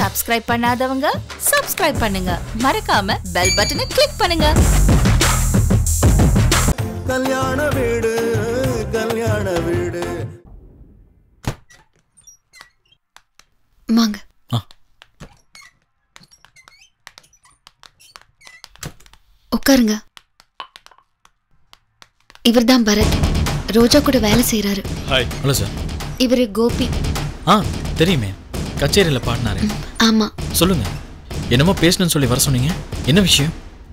Subscribe பண்ணாதவங்க subscribe பண்ணுங்க மறக்காம பெல் பட்டனை கிளிக் பண்ணுங்க கல்யாண வீடு கல்யாண வீடு வாங்க ஆ. உட்காருங்க இவர்தான் பரத் ரோஜா கூட வேலை செய்றாரு ஹாய் ஹலோ சார் இவரு கோபி ஆ தெரியுமே கச்சேரியில் பாடினாரு ஆமா சொல்லுங்க என்னமோ பேசணும்னு சொல்லி வர சொன்னீங்க என்ன விஷயம்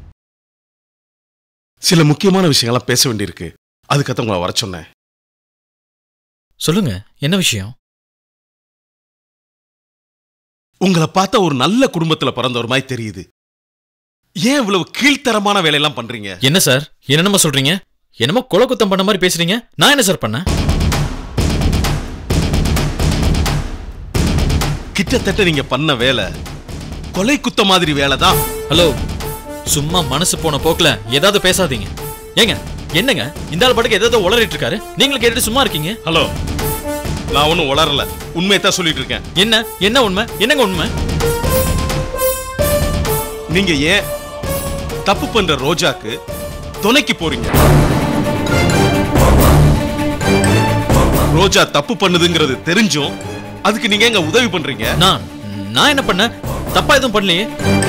சில முக்கியமான விஷயங்கள்லாம் பேச வேண்டியிருக்கு அதுக்கத்தான் உங்களை வர சொன்னேன் சொல்லுங்க என்ன விஷயம் உங்களை பார்த்தா ஒரு நல்ல குடும்பத்துல பிறந்த ஒரு மாதிரி தெரியுது ஏன் இவ்வளவு கீழ்த்தரமான வேலையெல்லாம் பண்றீங்க என்ன சார் என்னென்னமோ சொல்றீங்க என்னமோ கொலை குத்தம் பண்ண மாதிரி பேசுறீங்க நான் என்ன சார் பண்ணேன் கிட்டத்தட்ட நீங்க பண்ண வேலை கொலை குத்த மாதிரி வேலை தான் ஹலோ சும்மா மனசு போன போக்குல ஏதாவது பேசாதீங்க ஏங்க என்னங்க இந்த ஆள் பாட்டுக்கு ஏதாவது உளறிட்டு இருக்காரு நீங்களும் கேட்டுட்டு சும்மா இருக்கீங்க ஹலோ நான் ஒன்றும் உளரல உண்மையை தான் சொல்லிட்டு இருக்கேன் என்ன என்ன உண்மை என்னங்க உண்மை நீங்க ஏன் தப்பு பண்ற ரோஜாக்கு துணைக்கு போறீங்க ரோஜா தப்பு பண்ணுதுங்கிறது தெரிஞ்சும் அதுக்கு நீங்க எங்க உதவி பண்றீங்க நான் நான் என்ன பண்ணேன் தப்பா எதுவும் பண்ணலையே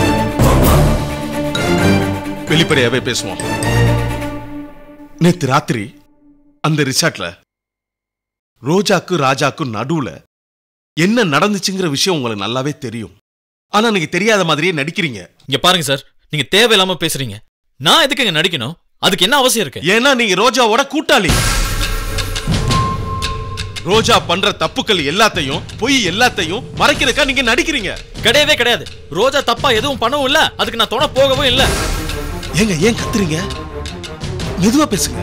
வெளிப்படையாவே பேசுவோம் நேத்து ராத்திரி அந்த ரிசார்ட்ல ரோஜாக்கு ராஜாக்கு நடுவுல என்ன நடந்துச்சுங்கிற விஷயம் உங்களுக்கு நல்லாவே தெரியும் ஆனா நீங்க தெரியாத மாதிரியே நடிக்கிறீங்க இங்க பாருங்க சார் நீங்க தேவையில்லாம பேசுறீங்க நான் எதுக்குங்க நடிக்கணும் அதுக்கு என்ன அவசியம் இருக்கு ஏன்னா நீங்க ரோஜாவோட கூட்டாளி ரோஜா பண்ற தப்புக்கள் எல்லாத்தையும் பொய் எல்லாத்தையும் மறைக்கிறதுக்கா நீங்க நடிக்கிறீங்க கிடையவே கிடையாது ரோஜா தப்பா எதுவும் பண்ணவும் இல்ல அதுக்கு நான் துணை போகவும் இல்ல ஏங்க ஏன் கத்துறீங்க மெதுவா பேசுங்க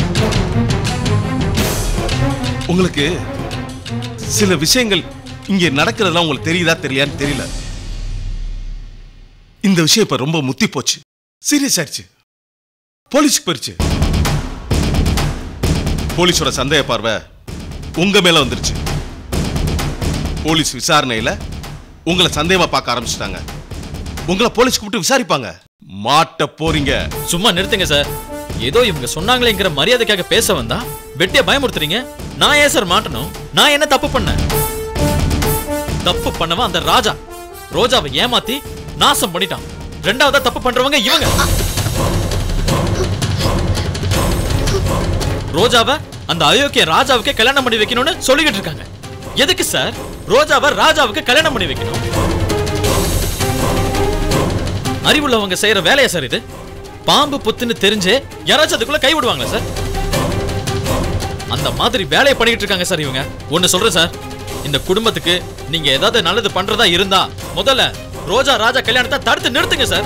உங்களுக்கு சில விஷயங்கள் இங்க நடக்கிறதெல்லாம் உங்களுக்கு தெரியுதா தெரியலையான்னு தெரியல இந்த விஷயம் இப்ப ரொம்ப முத்தி போச்சு சீரியஸ் ஆயிடுச்சு போலீஸ்க்கு போயிருச்சு போலீஸோட சந்தேக பார்வை உங்க மேல வந்துருச்சு போலீஸ் விசாரணையில உங்களை சந்தேகமா பார்க்க ஆரம்பிச்சிட்டாங்க உங்களை போலீஸ் கூப்பிட்டு விசாரிப்பாங்க மாட்ட போறீங்க சும்மா நிறுத்துங்க சார் ஏதோ இவங்க சொன்னாங்களேங்கிற மரியாதைக்காக பேச வந்தா வெட்டிய பயமுறுத்துறீங்க நான் ஏன் சார் மாட்டணும் நான் என்ன தப்பு பண்ணேன் தப்பு பண்ணவன் அந்த ராஜா ரோஜாவை ஏமாத்தி நாசம் பண்ணிட்டான் ரெண்டாவதா தப்பு பண்றவங்க இவங்க ரோஜாவை அந்த அயோக்கிய ராஜாவுக்கு கல்யாணம் பண்ணி வைக்கணும்னு சொல்லிக்கிட்டு இருக்காங்க எதுக்கு சார் ரோஜாவை ராஜாவுக்கு கல்யாணம் பண்ணி வைக்கணும் அறிவுள்ளவங்க செய்யற வேலையா சார் இது பாம்பு புத்துன்னு தெரிஞ்சே யாராச்சும் அதுக்குள்ள கை விடுவாங்களா சார் அந்த மாதிரி வேலையை பண்ணிட்டு இருக்காங்க சார் இவங்க ஒன்னு சொல்றேன் சார் இந்த குடும்பத்துக்கு நீங்க ஏதாவது நல்லது பண்றதா இருந்தா முதல்ல ரோஜா ராஜா கல்யாணத்தை தடுத்து நிறுத்துங்க சார்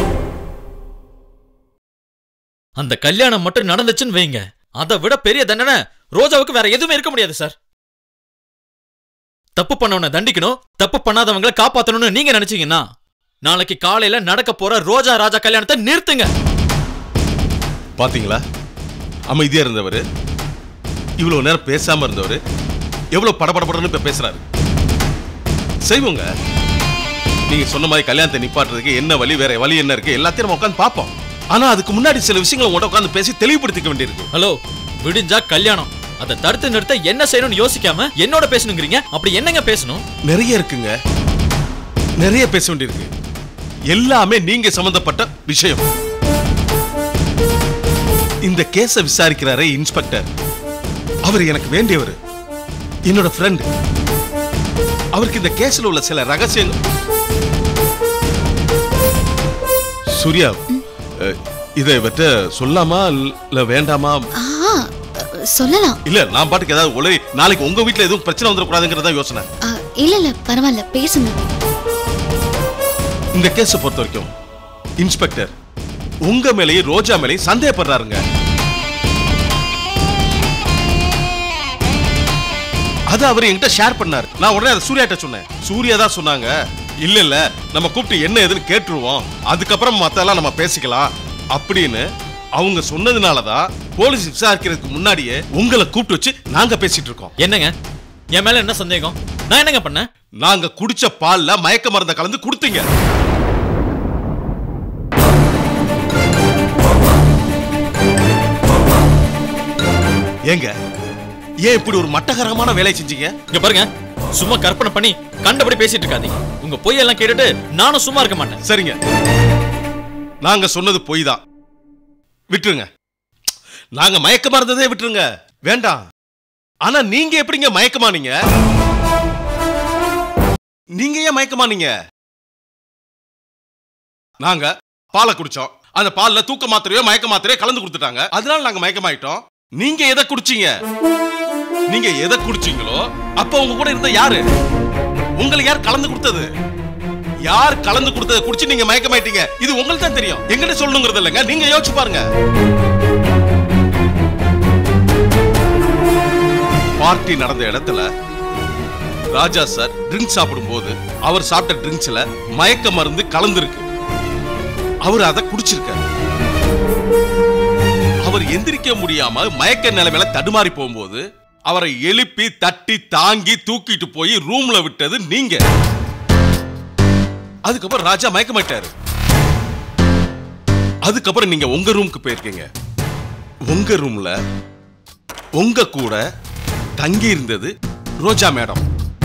அந்த கல்யாணம் மட்டும் நடந்துச்சுன்னு வைங்க அதை விட பெரிய தண்டனை ரோஜாவுக்கு வேற எதுவுமே இருக்க முடியாது சார் தப்பு பண்ணவனை தண்டிக்கணும் தப்பு பண்ணாதவங்களை காப்பாத்தணும்னு நீங்க நினைச்சீங்கன்னா நாளைக்கு காலையில நடக்க போற ரோஜா ராஜா கல்யாணத்தை நிறுத்துங்க பாத்தீங்களா அமைதியா இருந்தவர் இவ்வளவு நேரம் பேசாம இருந்தவர் எவ்வளவு படபடபடன்னு இப்ப பேசுறாரு செய்வோங்க நீங்க சொன்ன மாதிரி கல்யாணத்தை நிப்பாட்டுறதுக்கு என்ன வழி வேற வழி என்ன இருக்கு எல்லாத்தையும் நம்ம உட்காந்து பார்ப்போம் ஆனா அதுக்கு முன்னாடி சில விஷயங்களை உங்கள்கிட்ட உட்காந்து பேசி தெளிவுபடுத்திக்க வேண்டியிருக்கு ஹலோ விடிஞ்சா கல்யாணம் அதை தடுத்து நிறுத்த என்ன செய்யணும்னு யோசிக்காம என்னோட பேசணுங்கிறீங்க அப்படி என்னங்க பேசணும் நிறைய இருக்குங்க நிறைய பேச வேண்டியிருக்கு எல்லாமே நீங்க சம்பந்தப்பட்ட விஷயம் இந்த கேஸ விசாரிக்கிறாரே இன்ஸ்பெக்டர் அவர் எனக்கு வேண்டியவர் என்னோட ஃப்ரெண்ட் அவருக்கு இந்த கேஸ்ல உள்ள சில ரகசியங்கள் சூர்யா அஹ், இதை இவற்ற சொல்லாமா இல்ல வேண்டாமா ஆ சொல்லலாம் இல்ல நான் பாட்டுக்கு ஏதாவது உளறி நாளைக்கு உங்க வீட்ல எதுவும் பிரச்சனை வந்துடக்கூடாதுங்கிறதா யோசனை ஆ, இல்ல இல்ல பரவாயில்ல பேசுங்க இந்த கேஸை பொறுத்த வரைக்கும் இன்ஸ்பெக்டர் உங்க மேலேயும் ரோஜா மேலேயும் சந்தேகப்படுறாருங்க அது அவர் என்கிட்ட ஷேர் பண்ணாரு நான் உடனே அதை சூர்யாட்ட சொன்னேன் சூர்யா தான் சொன்னாங்க இல்ல இல்ல நம்ம கூப்பிட்டு என்ன ஏதுன்னு கேட்டுருவோம் அதுக்கப்புறம் மத்தெல்லாம் நம்ம பேசிக்கலாம் அப்படின்னு அவங்க சொன்னதுனால தான் போலீஸ் விசாரிக்கிறதுக்கு முன்னாடியே உங்களை கூப்பிட்டு வச்சு நாங்க பேசிட்டு இருக்கோம் என்னங்க என் மேல என்ன சந்தேகம் நான் என்னங்க பண்ணேன் நாங்க குடிச்ச பால்ல மயக்க மருந்த கலந்து கொடுத்தீங்க ஏங்க ஏன் இப்படி ஒரு மட்டகரமான வேலை செஞ்சீங்க இங்க பாருங்க சும்மா கற்பனை பண்ணி கண்டபடி பேசிட்டு இருக்காதீங்க உங்க பொய்யெல்லாம் கேட்டுட்டு நானும் சும்மா இருக்க மாட்டேன் சரிங்க நாங்க சொன்னது பொய் தான் விட்டுருங்க நாங்க மயக்கமா இருந்ததே விட்டுருங்க வேண்டாம் ஆனா நீங்க எப்படிங்க மயக்கமானீங்க நீங்க ஏன் மயக்கமானீங்க நாங்க பாலை குடிச்சோம் அந்த பால்ல தூக்க மாத்திரையோ மயக்க மாத்திரையோ கலந்து கொடுத்துட்டாங்க அதனால நாங்க மயக்கமாயிட்டோம் நீங்க எதை குடிச்சீங்க நீங்க எதை குடிச்சீங்களோ அப்ப உங்க கூட இருந்த யாரு உங்களுக்கு யார் கலந்து கொடுத்தது யார் கலந்து கொடுத்ததை குடிச்சு நீங்க மயக்கமாயிட்டீங்க இது உங்களுக்கு தான் தெரியும் எங்கிட்ட சொல்லணுங்கிறது இல்லைங்க நீங்க யோசிச்சு பாருங்க பார்ட்டி நடந்த இடத்துல ராஜா சார் ட்ரிங்க் சாப்பிடும்போது அவர் சாப்பிட்ட ட்ரிங்க்ஸ்ல மயக்க மருந்து கலந்துருக்கு அவர் அதை குடிச்சிருக்காரு அவர் எந்திரிக்க முடியாம மயக்க நிலைமையில தடுமாறி போகும்போது அவரை எழுப்பி தட்டி தாங்கி தூக்கிட்டு போய் ரூம்ல விட்டது நீங்க அதுக்கப்புறம் ராஜா மயக்கமாயிட்டாரு அதுக்கப்புறம் நீங்க உங்க ரூமுக்கு போயிருக்கீங்க உங்க ரூம்ல உங்க கூட தங்கி இருந்தது ரோஜா மேடம்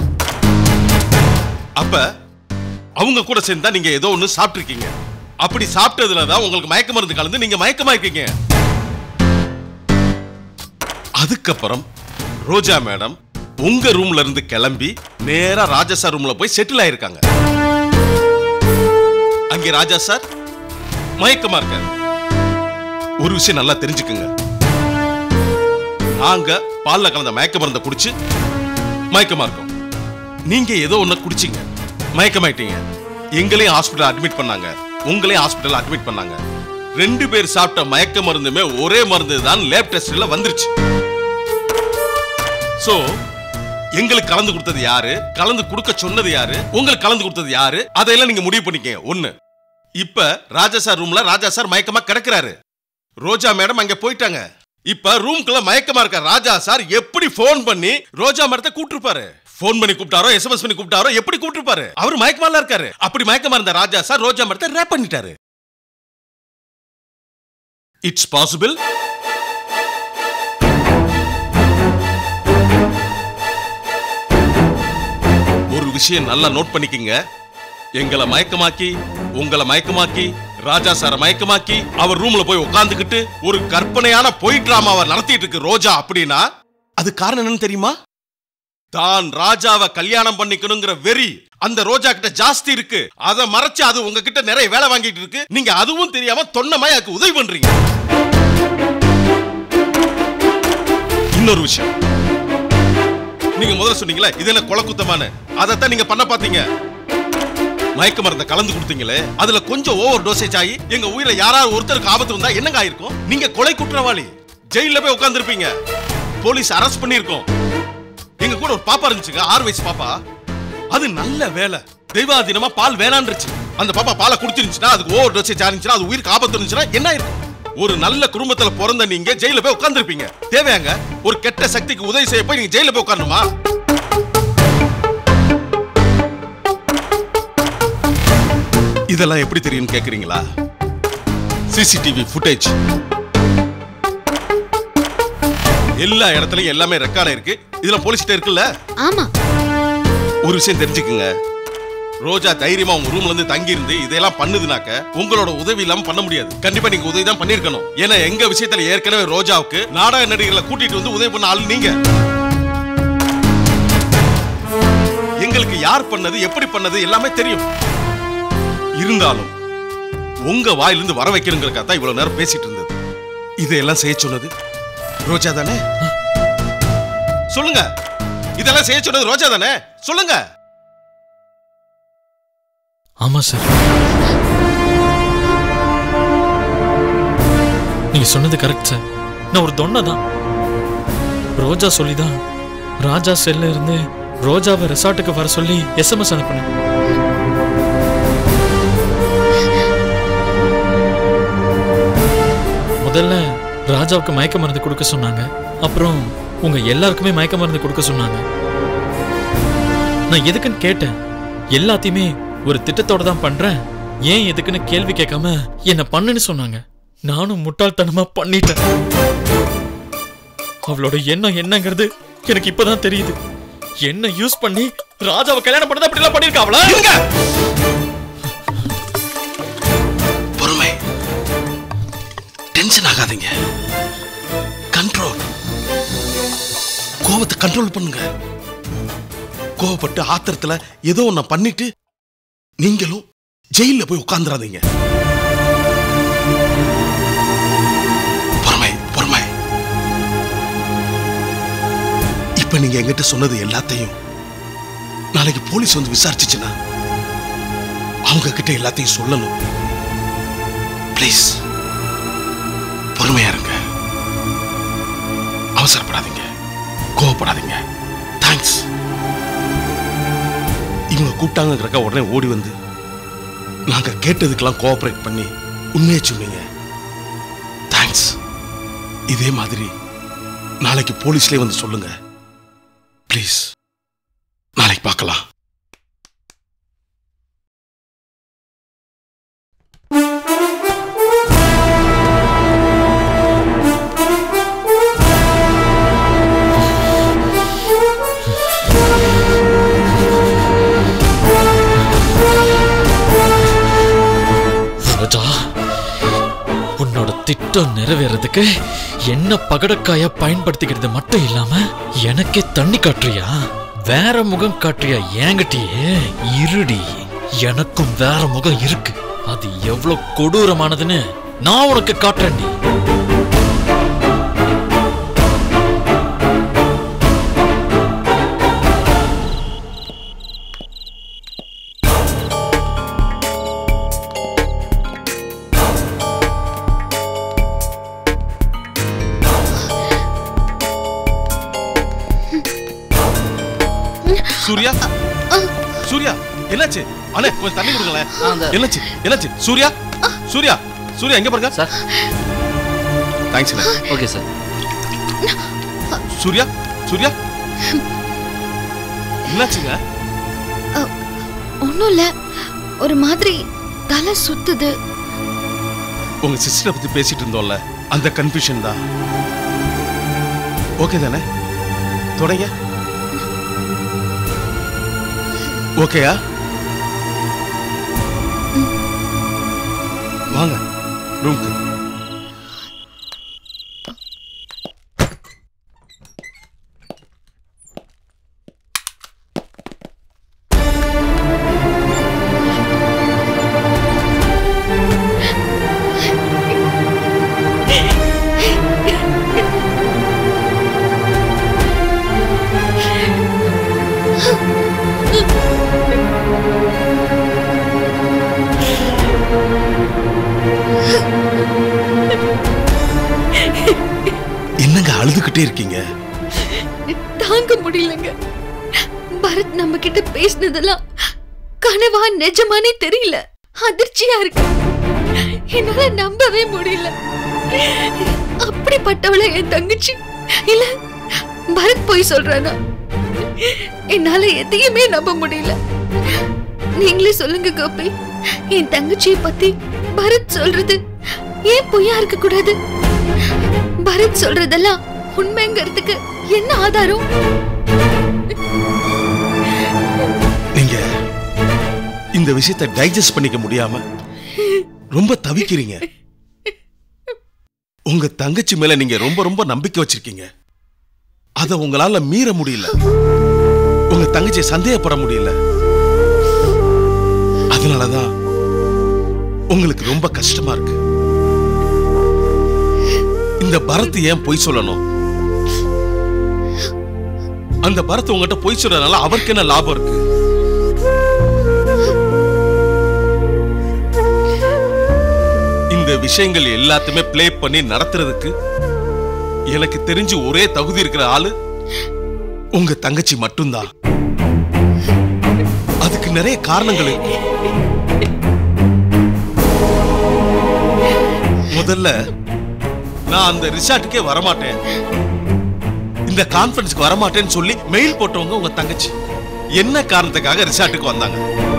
அப்ப அவங்க கூட சேர்ந்தா நீங்க ஏதோ ஒண்ணு சாப்பிட்டிருக்கீங்க அப்படி சாப்பிட்டதுல தான் உங்களுக்கு மயக்க மருந்து கலந்து நீங்க மயக்கமாயிருக்கீங்க அதுக்கப்புறம் ரோஜா மேடம் உங்க ரூம்ல இருந்து கிளம்பி நேரா ராஜா சார் ரூம்ல போய் செட்டில் ஆயிருக்காங்க அங்கே ராஜா சார் மயக்கமா இருக்காரு ஒரு விஷயம் நல்லா தெரிஞ்சுக்குங்க நாங்க பால்ல கலந்த மயக்க மருந்தை குடிச்சு மயக்கமா இருக்கோம் நீங்க ஏதோ ஒண்ணு குடிச்சீங்க மயக்கமாயிட்டீங்க எங்களையும் ஹாஸ்பிடல் அட்மிட் பண்ணாங்க உங்களையும் ஹாஸ்பிடல் அட்மிட் பண்ணாங்க ரெண்டு பேர் சாப்பிட்ட மயக்க மருந்துமே ஒரே மருந்து தான் லேப் டெஸ்ட்ல வந்துருச்சு சோ எங்களுக்கு கலந்து கொடுத்தது யாரு கலந்து கொடுக்க சொன்னது யாரு உங்களுக்கு கலந்து கொடுத்தது யாரு அதையெல்லாம் நீங்க முடிவு பண்ணிக்கங்க ஒண்ணு இப்ப ராஜா சார் ரூம்ல ராஜா சார் மயக்கமா கிடக்குறாரு ரோஜா மேடம் அங்க போயிட்டாங்க இப்ப ரூம்குள்ள மயக்கமா இருக்க ராஜா சார் எப்படி ஃபோன் பண்ணி ரோஜா மேடத்தை கூப்பிட்டுருப்பாரு ஃபோன் பண்ணி கூப்பிட்டாரோ எஸ்எம்எஸ் பண்ணி கூப்பிட்டாரோ எப்படி கூப்பிட்டுருப்பாரு அவர் மயக்கமா இருக்காரு அப்படி மயக்கமா இருந்த ராஜா சார் ரோஜா மேடத்தை ரேப் பண்ணிட்டாரு இட்ஸ் பாசிபிள் ஒரு விஷயம் நல்லா நோட் பண்ணிக்கங்க எங்களை மயக்கமாக்கி உங்களை மயக்கமாக்கி ராஜா சார மயக்கமாக்கி அவர் ரூம்ல போய் உட்கார்ந்துகிட்டு ஒரு கற்பனையான பொய் டிராமாவை நடத்திட்டு இருக்கு ரோஜா அப்படின்னா அது காரணம் என்னன்னு தெரியுமா தான் ராஜாவை கல்யாணம் பண்ணிக்கணுங்கிற வெறி அந்த ரோஜா கிட்ட ஜாஸ்தி இருக்கு அதை மறைச்சு அது உங்ககிட்ட நிறைய வேலை வாங்கிட்டு இருக்கு நீங்க அதுவும் தெரியாம தொன்னமாய் அதுக்கு உதவி பண்றீங்க இன்னொரு விஷயம் நீங்க முதல்ல சொன்னீங்களே இது என்ன கொலை குத்தமானு அதைத்தான் நீங்க பண்ண பாத்தீங்க மயக்க மருந்த கலந்து கொடுத்தீங்களே அதுல கொஞ்சம் ஓவர் டோசேஜ் ஆகி எங்க உயிரை யாராவது ஒருத்தருக்கு ஆபத்து வந்தா என்னங்க ஆயிருக்கும் நீங்க கொலை குற்றவாளி ஜெயில போய் உட்கார்ந்திருப்பீங்க போலீஸ் அரெஸ்ட் பண்ணிருக்கோம் எங்க கூட ஒரு பாப்பா இருந்துச்சுங்க ஆறு வயசு பாப்பா அது நல்ல வேலை தெய்வாதீனமா பால் வேணான்றுச்சு அந்த பாப்பா பாலை குடிச்சிருந்துச்சுன்னா அதுக்கு ஓவர் டோசேஜ் ஆனிச்சுன்னா அது உயிருக்கு ஆபத்து இருந்துச்சுன்னா என்ன ஆயிருக்கும் ஒரு நல்ல குடும்பத்துல பிறந்த நீங்க ஜெயில போய் உட்கார்ந்திருப்பீங்க தேவையாங்க ஒரு கெட்ட சக்திக்கு உதவி செய்ய போய் நீங்க ஜெயில போய் உட்காரணுமா இதெல்லாம் எப்படி தெரியும்னு கேக்குறீங்களா சிசிடிவி ஃபுட்டேஜ் எல்லா இடத்துலயும் எல்லாமே ரெக்கார்ட் இருக்கு இதுல போலீஸ்கிட்ட இருக்குல்ல ஆமா ஒரு விஷயம் தெரிஞ்சுக்குங்க ரோஜா தைரியமா உங்க ரூம்ல இருந்து தங்கி இருந்து இதெல்லாம் பண்ணுதுனாக்க உங்களோட உதவி இல்லாம பண்ண முடியாது கண்டிப்பா நீங்க உதவி தான் பண்ணிருக்கணும் ஏன்னா எங்க விஷயத்துல ஏற்கனவே ரோஜாவுக்கு நாடக நடிகர்களை கூட்டிட்டு வந்து உதவி பண்ண ஆள் நீங்க எங்களுக்கு யார் பண்ணது எப்படி பண்ணது எல்லாமே தெரியும் இருந்தாலும் உங்க வாயிலிருந்து வர வைக்கணுங்கிறக்காக தான் இவ்வளவு நேரம் பேசிட்டு இருந்தது இதையெல்லாம் செய்ய சொன்னது ரோஜா தானே சொல்லுங்க இதெல்லாம் செய்ய சொன்னது ரோஜா தானே சொல்லுங்க ஆமா சார் நீங்க சொன்னது கரெக்ட் சார் நான் ஒரு தொண்டை தான் ரோஜா சொல்லிதான் ராஜா செல்ல இருந்து ரோஜாவை ரெசார்ட்டுக்கு வர சொல்லி எஸ்எம்எஸ் அனுப்பினேன் முதல்ல ராஜாவுக்கு மயக்க மருந்து கொடுக்க சொன்னாங்க அப்புறம் உங்க எல்லாருக்குமே மயக்க மருந்து கொடுக்க சொன்னாங்க நான் எதுக்குன்னு கேட்டேன் எல்லாத்தையுமே ஒரு திட்டத்தோட தான் பண்றேன் ஏன் எதுக்குன்னு கேள்வி கேட்காம என்ன பண்ணுன்னு சொன்னாங்க நானும் முட்டாள்தனமா பண்ணிட்டேன் அவளோட எண்ணம் என்னங்கிறது எனக்கு இப்பதான் தெரியுது என்ன யூஸ் பண்ணி ராஜாவை கல்யாணம் பண்ணது அப்படிலாம் பண்ணிருக்கா அவளா இருங்க பொறுமை டென்ஷன் ஆகாதீங்க கண்ட்ரோல் கோவத்தை கண்ட்ரோல் பண்ணுங்க கோவப்பட்டு ஆத்திரத்துல ஏதோ ஒண்ண பண்ணிட்டு நீங்களும் ஜெயில போய் உட்கார்ந்துடாதீங்க பொறுமை பொறுமை இப்ப நீங்க என்கிட்ட சொன்னது எல்லாத்தையும் நாளைக்கு போலீஸ் வந்து விசாரிச்சுச்சுன்னா அவங்க கிட்ட எல்லாத்தையும் சொல்லணும் ப்ளீஸ் பொறுமையா இருங்க அவசரப்படாதீங்க கோவப்படாதீங்க தேங்க்ஸ் இவங்க கூப்பிட்டாங்கிறக்க உடனே ஓடி வந்து நாங்க கேட்டதுக்கெல்லாம் கோஆபரேட் பண்ணி உண்மையை சொன்னீங்க தேங்க்ஸ் இதே மாதிரி நாளைக்கு போலீஸ்லயே வந்து சொல்லுங்க ப்ளீஸ் நாளைக்கு பார்க்கலாம் ராஜா உன்னோட திட்டம் நிறைவேறதுக்கு என்ன பகடக்காயா பயன்படுத்திக்கிறது மட்டும் இல்லாம எனக்கே தண்ணி காட்டுறியா வேற முகம் காட்டுறியா ஏங்கிட்டியே இருடி எனக்கும் வேற முகம் இருக்கு அது எவ்வளவு கொடூரமானதுன்னு நான் உனக்கு காட்டுறேன்டி சூர்யா சூர்யா என்னாச்சு அண்ணே கொஞ்சம் தண்ணி கொடுங்களேன் அந்த என்னாச்சு என்னாச்சு சூர்யா சூர்யா சூர்யா எங்க பாருங்க சார் தேங்க்ஸ் அண்ணே ஓகே சார் சூர்யா சூர்யா என்னாச்சுங்க ஒன்றும் இல்லை ஒரு மாதிரி தலை சுத்துது உங்க சிஸ்டரை பத்தி பேசிட்டு இருந்தோம்ல அந்த கன்ஃபியூஷன் தான் ஓகே தானே தொடங்க ஓகேயா வாங்க ரூம்க்கு என்னங்க அழுதுகிட்டே இருக்கீங்க தாங்க முடியலங்க பரத் நம்ம கிட்ட பேசினதெல்லாம் கனவா நிஜமானே தெரியல அதிர்ச்சியா இருக்கு என்னால நம்பவே முடியல அப்படிப்பட்டவள என் தங்கச்சி இல்ல பரத் போய் சொல்றானா என்னால எதையுமே நம்ப முடியல நீங்களே சொல்லுங்க கோபி என் தங்கச்சியை பத்தி பரத் சொல்றது ஏன் பொய்யா இருக்க கூடாது பரத் சொல்றதெல்லாம் உண்மைங்கிறதுக்கு என்ன ஆதாரம் நீங்க இந்த விஷயத்தை டைஜஸ்ட் பண்ணிக்க முடியாம ரொம்ப தவிக்கிறீங்க உங்க தங்கச்சி மேல நீங்க ரொம்ப ரொம்ப நம்பிக்கை வச்சிருக்கீங்க அத உங்களால மீற முடியல உங்க தங்கச்சியை சந்தேகப்பட முடியல அதனாலதான் உங்களுக்கு ரொம்ப கஷ்டமா இருக்கு இந்த பரத் ஏன் பொய் சொல்லணும் அந்த பரத் உங்ககிட்ட பொய் சொல்றதுனால அவருக்கு என்ன லாபம் இருக்கு இந்த விஷயங்கள் எல்லாத்தையுமே ப்ளே பண்ணி நடத்துறதுக்கு எனக்கு தெரிஞ்சு ஒரே தகுதி இருக்கிற ஆளு உங்க தங்கச்சி மட்டும்தான் அதுக்கு நிறைய காரணங்கள் இருக்கு முதல்ல நான் அந்த ரிசார்ட்டுக்கே வரமாட்டேன் இந்த கான்ஃபரன்ஸ்க்கு வரமாட்டேன்னு சொல்லி மெயில் போட்டவங்க உங்க தங்கச்சி என்ன காரணத்துக்காக ரிசார்ட்டுக்கு வந்தாங்க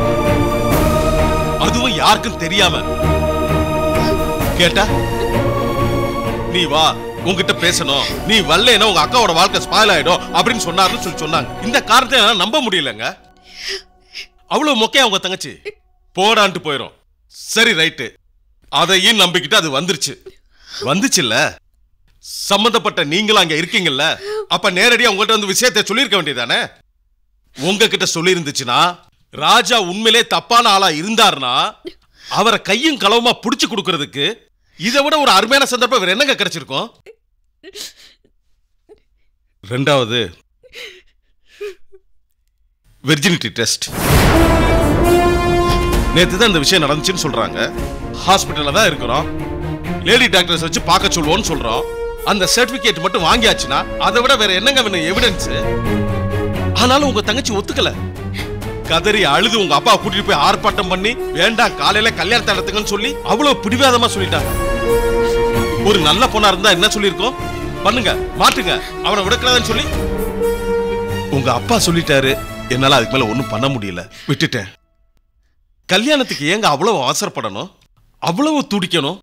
அதுவும் யாருக்கும் தெரியாம கேட்டா நீ வா உன்கிட்ட பேசணும் நீ வரலைன்னா உங்க அக்காவோட வாழ்க்கை ஸ்பாயில் ஆயிடும் அப்படின்னு சொன்னாருன்னு சொல்லி சொன்னாங்க இந்த காரணத்தை என்னால நம்ப முடியலங்க அவ்வளவு மொக்கையா உங்க தங்கச்சி போடான்ட்டு போயிரும் சரி ரைட்டு அதையும் நம்பிக்கிட்டு அது வந்துருச்சு வந்துச்சுல்ல சம்பந்தப்பட்ட நீங்களும் அங்க இருக்கீங்கல்ல அப்ப நேரடியா உங்கள்ட்ட வந்து விஷயத்தை சொல்லியிருக்க வேண்டியதானே உங்ககிட்ட சொல்லி இருந்துச்சுன்னா ராஜா உண்மையிலே தப்பான ஆளா இருந்தாருன்னா அவரை கையும் களவுமா புடிச்சு கொடுக்கறதுக்கு இதை விட ஒரு அருமையான சந்தர்ப்பம் வேற என்னங்க கிடைச்சிருக்கும் ரெண்டாவது வெர்ஜினிட்டி டெஸ்ட் நேத்து தான் இந்த விஷயம் நடந்துச்சுன்னு சொல்றாங்க ஹாஸ்பிட்டல்ல தான் இருக்கிறோம் லேடி டாக்டர்ஸ் வச்சு பார்க்க சொல்லுவோம்னு சொல்றோம் அந்த சர்டிபிகேட் மட்டும் வாங்கியாச்சுன்னா அதை விட வேற என்னங்க வேணும் எவிடன்ஸ் ஆனாலும் உங்க தங்கச்சி ஒத்துக்கல கதறி அழுது உங்க அப்பா கூட்டிட்டு போய் ஆர்ப்பாட்டம் பண்ணி வேண்டாம் காலையில கல்யாணத்தை நடத்துங்கன்னு சொல்லி அவ்வளவு பிடிவாதமா சொல்லிட்டாங்க ஒரு நல்ல பொண்ணா இருந்தா என்ன சொல்லியிருக்கோம் பண்ணுங்க மாட்டுங்க அவனை விடக்கூடாதுன்னு சொல்லி உங்க அப்பா சொல்லிட்டாரு என்னால அதுக்கு மேல ஒண்ணும் பண்ண முடியல விட்டுட்டேன் கல்யாணத்துக்கு ஏங்க அவ்வளவு அவசரப்படணும் அவ்வளவு துடிக்கணும்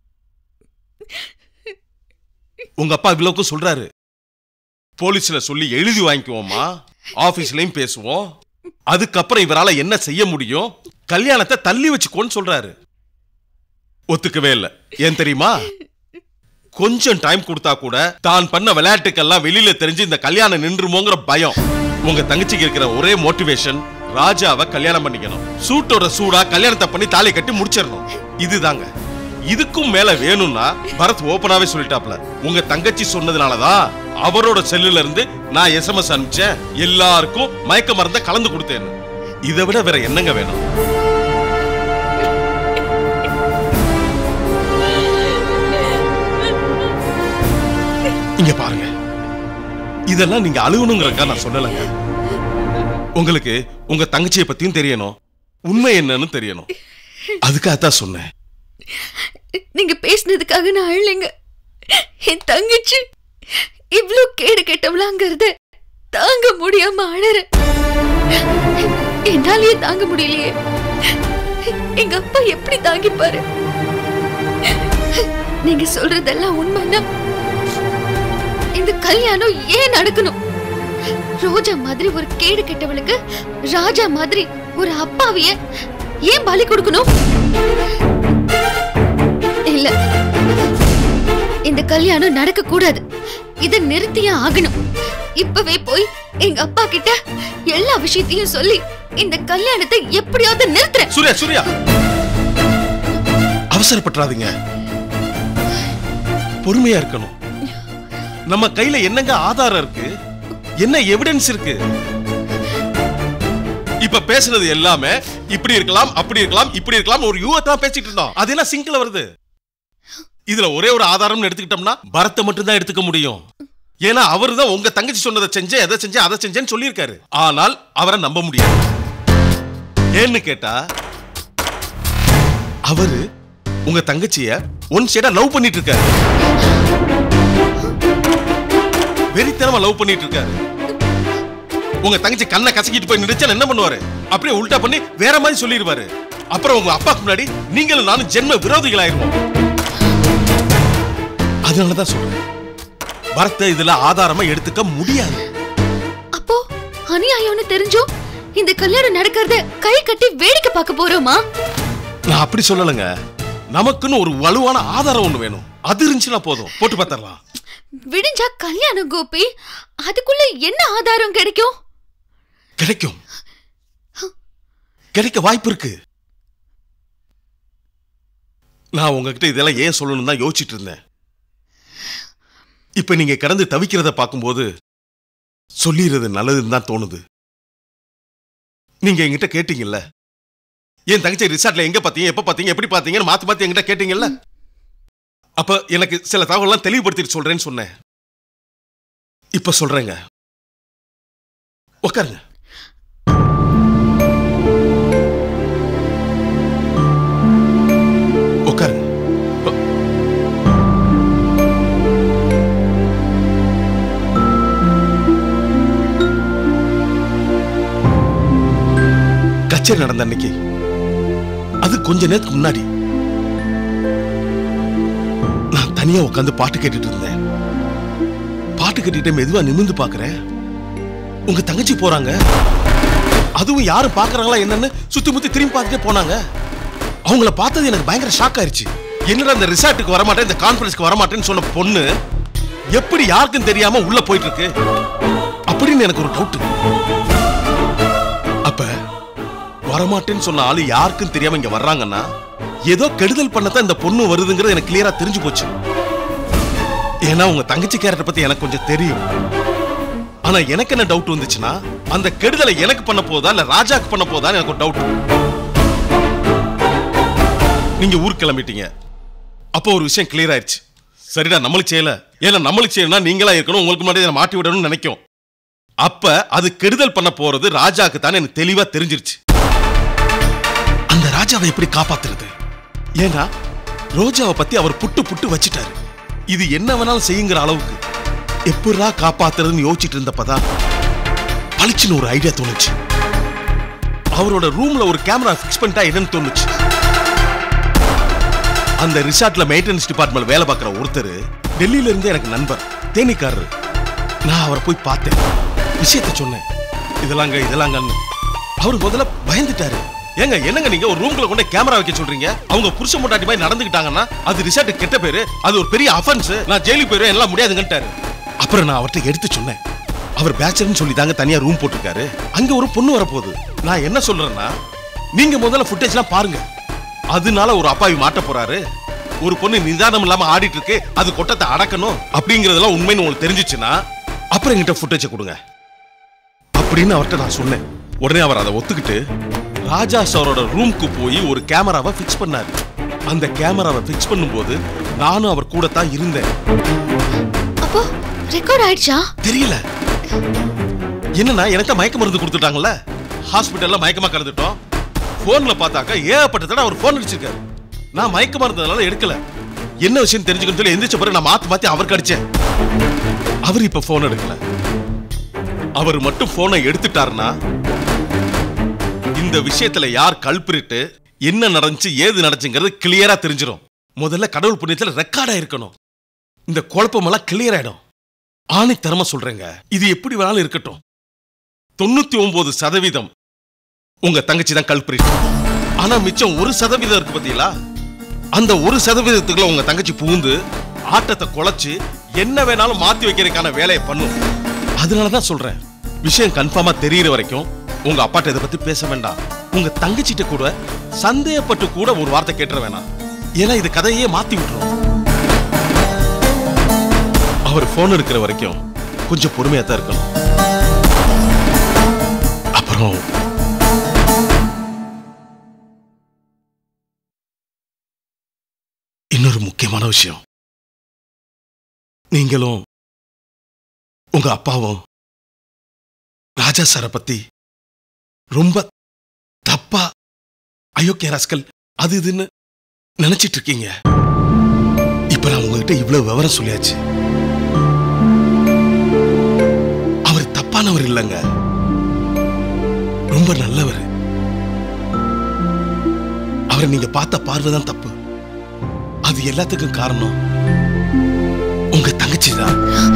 உங்க அப்பா இவ்வளவுக்கும் சொல்றாரு போலீஸ்ல சொல்லி எழுதி வாங்கிக்குவோமா ஆபீஸ்லயும் பேசுவோம் அதுக்கப்புறம் இவரால என்ன செய்ய முடியும் கல்யாணத்தை தள்ளி வச்சுக்கோன்னு சொல்றாரு ஒத்துக்கவே இல்ல ஏன் தெரியுமா கொஞ்சம் டைம் கொடுத்தா கூட தான் பண்ண விளையாட்டுக்கெல்லாம் வெளியில தெரிஞ்சு இந்த கல்யாணம் நின்றுமோங்கிற பயம் உங்க தங்கச்சிக்கு இருக்கிற ஒரே மோட்டிவேஷன் ராஜாவை கல்யாணம் பண்ணிக்கணும் சூட்டோட சூடா கல்யாணத்தை பண்ணி தாலி கட்டி முடிச்சிடணும் இதுதாங்க இதுக்கும் மேல வேணும்னா பரத் ஓபனாவே சொல்லிட்டாப்ல உங்க தங்கச்சி சொன்னதுனாலதான் அவரோட செல்லுல இருந்து நான் எஸ்எம்எஸ் அனுப்பிச்சேன் எல்லாருக்கும் மயக்க மருந்த கலந்து கொடுத்தேன் இதை விட வேற என்னங்க வேணும் இங்க பாருங்க இதெல்லாம் நீங்க அழுகணுங்கிறக்கா நான் சொல்லலைங்க உங்களுக்கு உங்க தங்கச்சியை பத்தியும் தெரியணும் உண்மை என்னன்னு தெரியணும் அதுக்காகத்தான் சொன்னேன் நீங்க பேசினதுக்காக நான் அழலைங்க என் தங்கச்சி இவ்ளோ கேடு கெட்டவளாங்கிறத தாங்க முடியாம அழற என்னாலயே தாங்க முடியலையே எங்க அப்பா எப்படி தாங்கிப்பாரு நீங்க சொல்றதெல்லாம் உண்மைன்னா இந்த கல்யாணம் ஏன் நடக்கணும் ரோஜா மாதிரி ஒரு கேடு கெட்டவளுக்கு ராஜா மாதிரி ஒரு அப்பாவிய ஏன் பலி கொடுக்கணும் இல்ல இந்த கல்யாணம் நடக்க கூடாது இத நிறுத்தியே ஆகணும் இப்பவே போய் எங்க அப்பா கிட்ட எல்லா விஷயத்தையும் சொல்லி இந்த கல்யாணத்தை எப்படியாவது நிறுத்துறேன் சூர்யா சூர்யா அவசரப்பட்டுறாதீங்க பொறுமையா இருக்கணும் நம்ம கையில என்னங்க ஆதாரம் இருக்கு என்ன எவிடன்ஸ் இருக்கு இப்ப பேசுனது எல்லாமே இப்படி இருக்கலாம் அப்படி இருக்கலாம் இப்படி இருக்கலாம் ஒரு யூகத்தான் பேசிட்டு இருந்தோம் அது என்ன சிங்கிள் வருது இதுல ஒரே ஒரு ஆதாரம்னு எடுத்துக்கிட்டோம்னா பரத்தை மட்டும் தான் எடுத்துக்க முடியும் ஏன்னா அவர் தான் உங்க தங்கச்சி சொன்னதை செஞ்சேன் எதை செஞ்சேன் அதை செஞ்சேன்னு சொல்லியிருக்காரு ஆனால் அவரை நம்ப முடியாது ஏன்னு கேட்டா அவரு உங்க தங்கச்சிய ஒன் சைடா லவ் பண்ணிட்டு இருக்காரு வெறித்தனமா லவ் பண்ணிட்டு இருக்காரு உங்க தங்கச்சி கண்ணை கசக்கிட்டு போய் நினைச்சா என்ன பண்ணுவாரு அப்படியே உல்டா பண்ணி வேற மாதிரி சொல்லிடுவாரு அப்புறம் உங்க அப்பாக்கு முன்னாடி நீங்களும் நானும் ஜென்ம விரோதிகள் ஆயிருவோம் அதனாலதான் சொல்றேன் பரத்தை இதுல ஆதாரமா எடுத்துக்க முடியாது அப்போ அநியாயம்னு தெரிஞ்சும் இந்த கல்யாணம் நடக்கிறத கை கட்டி வேடிக்கை பார்க்க போறோமா நான் அப்படி சொல்லலைங்க நமக்குன்னு ஒரு வலுவான ஆதாரம் ஒண்ணு வேணும் அது இருந்துச்சுன்னா போதும் போட்டு பார்த்தரலாம் விடிஞ்சா கல்யாணம் கோபி அதுக்குள்ள என்ன ஆதாரம் கிடைக்கும் கிடைக்கும் கிடைக்க வாய்ப்பு இருக்கு நான் உங்ககிட்ட இதெல்லாம் ஏன் சொல்லணும் தான் யோசிச்சுட்டு இருந்தேன் இப்ப நீங்க கடந்து தவிக்கிறத பார்க்கும்போது சொல்லிடுறது நல்லதுன்னு தான் தோணுது நீங்க என்கிட்ட கேட்டீங்கல்ல என் தங்கச்சி ரிசார்ட்ல எங்க பாத்தீங்க எப்ப பாத்தீங்க எப்படி பாத்தீங்கன்னு மாத்தி மாத்தி என்கிட்ட கேட்டீங்கல்ல அப்ப எனக்கு சில தகவல்லாம் தெளிவுபடுத்திட்டு சொல்றேன்னு சொன்னேன் இப்ப சொல்றேங்க உட்காருங்க உட்காருங்க உ- கச்சேரி நடந்த அன்னைக்கு அது கொஞ்ச நேரத்துக்கு முன்னாடி நான் தனியா உட்காந்து பாட்டு கேட்டுட்டு இருந்தேன் பாட்டு கேட்டுட்டு மெதுவா நிமிர்ந்து பாக்குறேன் உங்க தங்கச்சி போறாங்க அதுவும் யாரும் பாக்குறாங்களா என்னன்னு சுத்தி முத்தி திரும்பி பார்த்துட்டே போனாங்க அவங்கள பார்த்தது எனக்கு பயங்கர ஷாக் ஆயிருச்சு என்னடா இந்த ரிசார்ட்டுக்கு வரமாட்டேன் இந்த கான்ஃபரன்ஸ்க்கு வரமாட்டேன்னு சொன்ன பொண்ணு எப்படி யாருக்கும் தெரியாம உள்ள போயிட்டு இருக்கு அப்படின்னு எனக்கு ஒரு டவுட் அப்ப வரமாட்டேன்னு சொன்ன ஆளு யாருக்கும் தெரியாம இங்க வர்றாங்கன்னா ஏதோ கெடுதல் பண்ணத்தான் இந்த பொண்ணு வருதுங்கிறது எனக்கு கிளியரா தெரிஞ்சு போச்சு ஏன்னா உங்க தங்கச்சி கேரக்டர் பத்தி எனக்கு கொஞ்சம் தெரியும் ஆனா எனக்கு என்ன டவுட் வந்துச்சுன்னா அந்த கெடுதலை எனக்கு பண்ண போதா இல்ல ராஜாக்கு பண்ண போதா எனக்கு ஒரு டவுட் நீங்க ஊருக்கு கிளம்பிட்டீங்க அப்போ ஒரு விஷயம் கிளியர் ஆயிடுச்சு சரிடா நம்மளுக்கு செய்யல ஏன்னா நம்மளுக்கு செய்யணும்னா நீங்களா இருக்கணும் உங்களுக்கு முன்னாடி இதை மாட்டி விடணும்னு நினைக்கும் அப்ப அது கெடுதல் பண்ண போறது ராஜாக்கு தான் எனக்கு தெளிவா தெரிஞ்சிருச்சு அந்த ராஜாவை எப்படி காப்பாத்துறது ஏன்னா ரோஜாவை பத்தி அவர் புட்டு புட்டு வச்சிட்டாரு இது என்ன வேணாலும் செய்யுங்கிற அளவுக்கு எப்படா காப்பாத்துறதுன்னு யோசிச்சுட்டு இருந்தப்பதான் பளிச்சுன்னு ஒரு ஐடியா தோணுச்சு அவரோட ரூம்ல ஒரு கேமரா ஃபிக்ஸ் பண்ணிட்டா என்னன்னு தோணுச்சு அந்த ரிசார்ட்ல மெயின்டெனன்ஸ் டிபார்ட்மெண்ட் வேலை பார்க்குற ஒருத்தர் டெல்லியில இருந்து எனக்கு நண்பர் தேனிக்காரரு நான் அவரை போய் பார்த்தேன் விஷயத்த சொன்னேன் இதெல்லாங்க இதெல்லாங்கன்னு அவர் முதல்ல பயந்துட்டாரு ஏங்க என்னங்க நீங்க ஒரு ரூம்குள்ள கொண்டு கேமரா வைக்க சொல்றீங்க அவங்க புருஷ முட்டாட்டி மாதிரி நடந்துக்கிட்டாங்கன்னா அது ரிசார்ட் கெட்ட பேரு அது ஒரு பெரிய அஃபென்ஸ் நான் ஜெயிலுக்கு போயிருவேன் எல்லாம் முடியாதுங்கன்ட்டாரு அப்புறம் நான் அவர்கிட்ட எடுத்து சொன்னேன் அவர் பேச்சர்னு சொல்லி தாங்க தனியா ரூம் போட்டிருக்காரு அங்க ஒரு பொண்ணு வரப்போகுது நான் என்ன சொல்றேன்னா நீங்க முதல்ல ஃபுட்டேஜ்லாம் பாருங்க அதனால ஒரு அப்பாவி மாட்ட போறாரு ஒரு பொண்ணு நிதானம் இல்லாம ஆடிட்டு இருக்கு அது கொட்டத்தை அடக்கணும் அப்படிங்கறதெல்லாம் உண்மைன்னு உங்களுக்கு தெரிஞ்சிச்சுன்னா அப்புறம் என்கிட்ட ஃபுட்டேஜை கொடுங்க அப்படின்னு அவர்கிட்ட நான் சொன்னேன் உடனே அவர் அதை ஒத்துக்கிட்டு ராஜா சாரோட ரூம்க்கு போய் ஒரு கேமராவை ஃபிக்ஸ் பண்ணாரு அந்த கேமராவை ஃபிக்ஸ் பண்ணும்போது நானும் அவர் கூட தான் இருந்தேன் அப்போ ரெக்கார்ட் ஆயிடுச்சா தெரியல என்னன்னா எனக்கு மயக்க மருந்து கொடுத்துட்டாங்கல்ல ஹாஸ்பிட்டல்ல மயக்கமா கலந்துட்டோம் போன்ல பார்த்தாக்கா ஏகப்பட்ட தடவை அவர் போன் அடிச்சிருக்காரு நான் மயக்கமா இருந்ததுனால எடுக்கல என்ன விஷயம் தெரிஞ்சுக்கணும் சொல்லி எந்திரிச்ச பிறகு நான் மாத்தி மாத்தி அவருக்கு அடிச்சேன் அவர் இப்ப போன் எடுக்கல அவர் மட்டும் போனை எடுத்துட்டாருன்னா இந்த விஷயத்துல யார் கல்பிரிட்டு என்ன நடந்துச்சு ஏது நடந்துச்சுங்கிறது கிளியரா தெரிஞ்சிரும் முதல்ல கடவுள் புண்ணியத்துல ரெக்கார்டா இருக்கணும் இந்த குழப்பமெல்லாம் கிளியர் ஆயிடும் ஆணித்தரமா சொல்றேங்க இது எப்படி வேணாலும் இருக்கட்டும் தொண்ணூத்தி ஒன்பது சதவீதம் உங்க தங்கச்சி தான் கல்பிரிட் ஆனா மிச்சம் ஒரு சதவீதம் இருக்கு பாத்தீங்களா அந்த ஒரு சதவீதத்துக்குள்ள உங்க தங்கச்சி புகுந்து ஆட்டத்தை குலைச்சு என்ன வேணாலும் மாத்தி வைக்கிறதுக்கான வேலையை பண்ணும் அதனாலதான் சொல்றேன் விஷயம் கன்ஃபார்மா தெரியற வரைக்கும் உங்க அப்பாட்ட இதை பத்தி பேச வேண்டாம் உங்க தங்கச்சிட்ட கூட சந்தேகப்பட்டு கூட ஒரு வார்த்தை கேட்டுற வேணாம் ஏன்னா இது கதையே மாத்தி விட்டுரும் அவர் போன் எடுக்கிற வரைக்கும் கொஞ்சம் பொறுமையா தான் இருக்கணும் அப்புறம் இன்னொரு முக்கியமான விஷயம் நீங்களும் உங்க அப்பாவும் ராஜா சாரை பத்தி ரொம்ப தப்பா அயோக்கிய ராஸ்கல் அது இதுன்னு நினைச்சிட்டு இருக்கீங்க இப்ப நான் உங்ககிட்ட இவ்வளவு விவரம் சொல்லியாச்சு அவர் தப்பானவர் இல்லைங்க ரொம்ப நல்லவர் அவரை நீங்க பார்த்த பார்வைதான் தப்பு அது எல்லாத்துக்கும் காரணம் உங்க தங்கச்சி தான்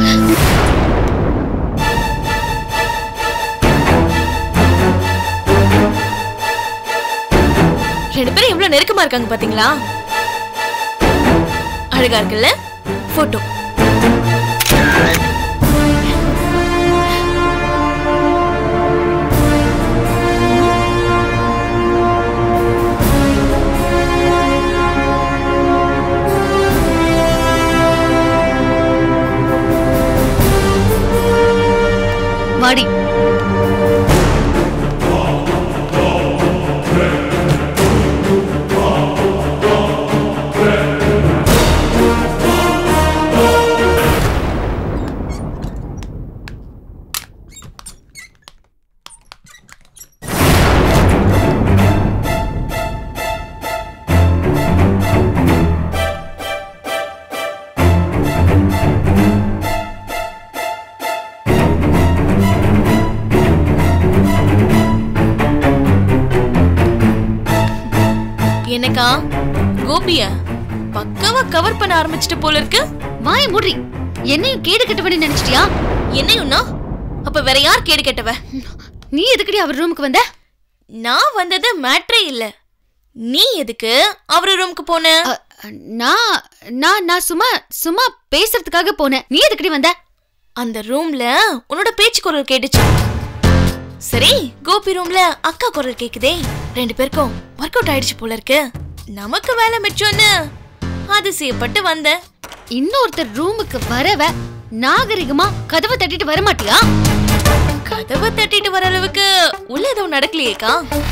ரெண்டு பேரும் எவ்வளவு நெருக்கமா இருக்காங்க பாத்தீங்களா அழகா இருக்குல்ல போட்டோ வாடி என்னக்கா கோபிய பக்காவா கவர் பண்ண ஆரம்பிச்சிட்டு போல இருக்கு வாய மூடி என்னையும் கேடு கட்டவனு நினைச்சிட்டியா என்னையும்னா அப்ப வேற யார் கேடு கேட்டவ நீ எதுக்கடி அவர் ரூமுக்கு வந்த நான் வந்தது மேட்ரே இல்ல நீ எதுக்கு அவரு ரூமுக்கு போன அ, நான் நான் நான் சும்மா சும்மா பேசுறதுக்காக போனேன் நீ எதுக்கடி வந்த அந்த ரூம்ல உன்னோட பேச்சு குரல் கேட்டுச்சு சரி கோபி ரூம்ல அக்கா குரல் கேக்குதே ரெண்டு பேருக்கும் ஒர்க் அவுட் ஆயிடுச்சு போல இருக்கு நமக்கு வேலை மிச்சம்னு அதிசயப்பட்டு வந்தேன் இன்னொருத்தர் ரூமுக்கு வரவ நாகரிகமா கதவை தட்டிட்டு வர மாட்டியா கதவை தட்டிட்டு வர அளவுக்கு உள்ள எதுவும் நடக்கலையேக்கா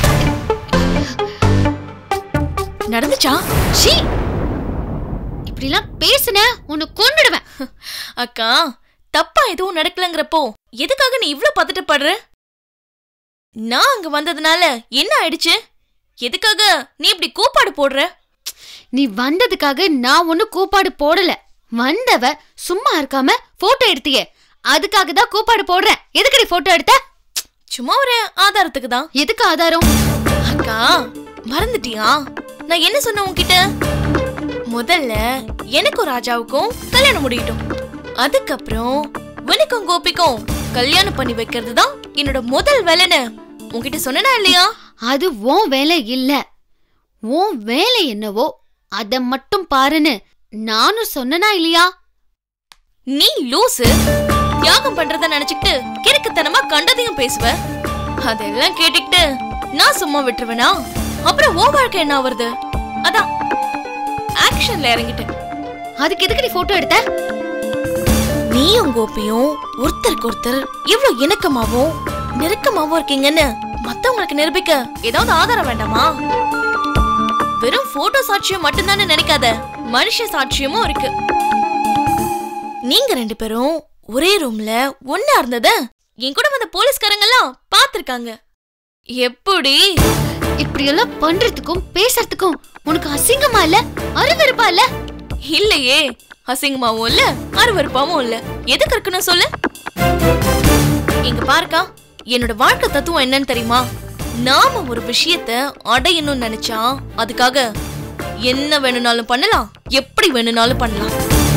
நடந்துச்சா ஷீ இப்படிலாம் பேசுன உன்னை கொன்னுடுவேன் அக்கா தப்பா எதுவும் நடக்கலங்கிறப்போ எதுக்காக நீ இவ்ளோ பதட்டப்படுற நான் அங்க வந்ததுனால என்ன ஆயிடுச்சு எதுக்காக நீ இப்படி கூப்பாடு போடுற நீ வந்ததுக்காக நான் ஒண்ணு கூப்பாடு போடல வந்தவ சும்மா இருக்காம போட்டோ எடுத்தியே அதுக்காக தான் கூப்பாடு போடுறேன் எதுக்கடி போட்டோ எடுத்த சும்மா ஒரு ஆதாரத்துக்கு தான் எதுக்கு ஆதாரம் அக்கா மறந்துட்டியா நான் என்ன சொன்னேன் உன்கிட்ட முதல்ல எனக்கும் ராஜாவுக்கும் கல்யாணம் முடியட்டும் அதுக்கப்புறம் உனக்கும் கோபிக்கும் கல்யாணம் பண்ணி வைக்கிறது தான் என்னோட முதல் வேலைன்னு உன்கிட்ட சொன்னனா இல்லையா அது உன் வேலை இல்ல உன் வேலை என்னவோ அத மட்டும் பாருன்னு நானும் சொன்னனா இல்லையா நீ லூசு தியாகம் பண்றத நினைச்சுக்கிட்டு கிறுக்குத்தனமா கண்டதையும் பேசுவ அதெல்லாம் கேட்டுக்கிட்டு நான் சும்மா விட்டுருவேனா அப்புறம் ஓ வாழ்க்கை என்ன வருது அதான் ஆக்ஷன்ல இறங்கிட்டேன் அதுக்கு எதுக்கு நீ போட்டோ எடுத்த நீயும் கோபியும் ஒருத்தருக்கு ஒருத்தர் இவ்வளவு இணக்கமாவும் நெருக்கமாவும் இருக்கீங்கன்னு மத்தவங்களுக்கு நிரூபிக்க ஏதாவது ஆதாரம் வேண்டாமா வெறும் போட்டோ சாட்சியம் மட்டும்தானே நினைக்காத மனுஷ சாட்சியமும் இருக்கு நீங்க ரெண்டு பேரும் ஒரே ரூம்ல ஒன்னா இருந்தத என் கூட வந்த போலீஸ்காரங்க எல்லாம் பாத்திருக்காங்க எப்படி இப்படி எல்லாம் பண்றதுக்கும் பேசுறதுக்கும் உனக்கு அசிங்கமா இல்ல அருவருப்பா இல்ல இல்லையே அசிங்கமாவும் இல்ல அருவருப்பாவும் இல்ல எதுக்கு இருக்குன்னு சொல்லு இங்க பாருக்கா என்னோட வாழ்க்கை தத்துவம் என்னன்னு தெரியுமா நாம ஒரு விஷயத்த அடையணும்னு நினைச்சா அதுக்காக என்ன வேணும்னாலும் பண்ணலாம் எப்படி வேணும்னாலும் பண்ணலாம்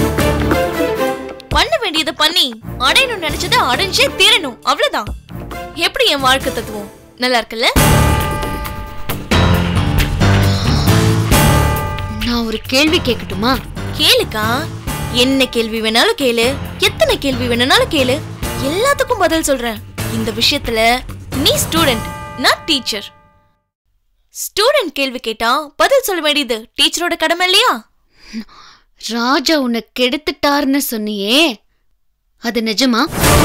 பண்ண வேண்டியதை பண்ணி அடையணும்னு நினைச்சதை அடைஞ்சே தீரணும் அவ்வளவுதான் எப்படி என் வாழ்க்கை தத்துவம் நல்லா இருக்குல்ல நான் ஒரு கேள்வி கேட்கட்டுமா கேளுக்கா என்ன கேள்வி வேணாலும் கேளு எத்தனை கேள்வி வேணும்னாலும் கேளு எல்லாத்துக்கும் பதில் சொல்றேன் இந்த விஷயத்துல நீ ஸ்டூடெண்ட் நான் டீச்சர் ஸ்டூடெண்ட் கேள்வி கேட்டா பதில் சொல்ல வேண்டியது டீச்சரோட கடமை இல்லையா ராஜா உன்னை கெடுத்துட்டாருன்னு சொன்னியே அது நிஜமா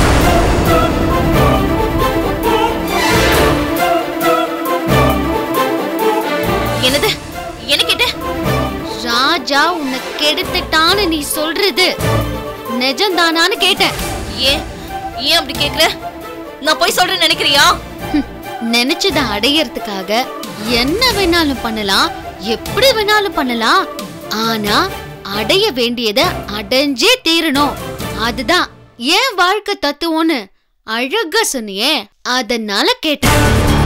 என்னது என்ன கேட்ட ராஜா உன்னை கெடுத்துட்டான்னு நீ சொல்றது நிஜம்தானான்னு கேட்டேன் ஏன் ஏன் அப்படி கேக்குற நான் போய் சொல்றேன்னு நினைக்கிறியா ஹம், நினைச்சத அடையறதுக்காக என்ன வேணாலும் பண்ணலாம் எப்படி வேணாலும் பண்ணலாம் ஆனா அடைய வேண்டியத அடைஞ்சே தீரணும் அதுதான் ஏன் வாழ்க்கை தத்துவம்னு அழகா சொன்னியே அதனால கேட்டேன்